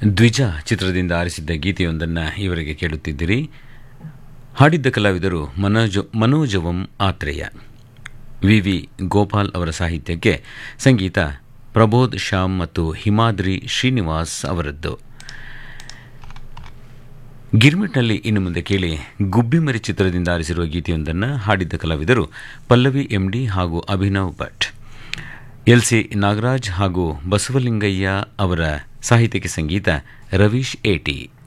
ದ್ವಿಜ ಚಿತ್ರದಿಂದ ಆರಿಸಿದ್ದ ಗೀತೆಯೊಂದನ್ನು ಇವರಿಗೆ ಕೇಳುತ್ತಿದ್ದಿರಿ ಹಾಡಿದ್ದ ಕಲಾವಿದರು ಮನೋಜ ಮನೋಜವಂ ಆತ್ರೇಯ ವಿ ವಿ ಗೋಪಾಲ್ ಅವರ ಸಾಹಿತ್ಯಕ್ಕೆ ಸಂಗೀತ ಪ್ರಬೋಧ್ ಶ್ಯಾಮ್ ಮತ್ತು ಹಿಮಾದ್ರಿ ಶ್ರೀನಿವಾಸ್ ಅವರದ್ದು ಗಿರ್ಮಿಟ್ನಲ್ಲಿ ಇನ್ನು ಮುಂದೆ ಕೇಳಿ ಗುಬ್ಬಿಮರಿ ಚಿತ್ರದಿಂದ ಆರಿಸಿರುವ ಗೀತೆಯೊಂದನ್ನು ಹಾಡಿದ್ದ ಕಲಾವಿದರು ಪಲ್ಲವಿ ಎಂಡಿ ಹಾಗೂ ಅಭಿನವ್ ಭಟ್ ಎಲ್ ಸಿ ನಾಗರಾಜ್ ಹಾಗೂ ಬಸವಲಿಂಗಯ್ಯ ಅವರ ಸಾಹಿತ್ಯಕ್ಕೆ ಸಂಗೀತ ರವೀಶ್ ಏಟಿ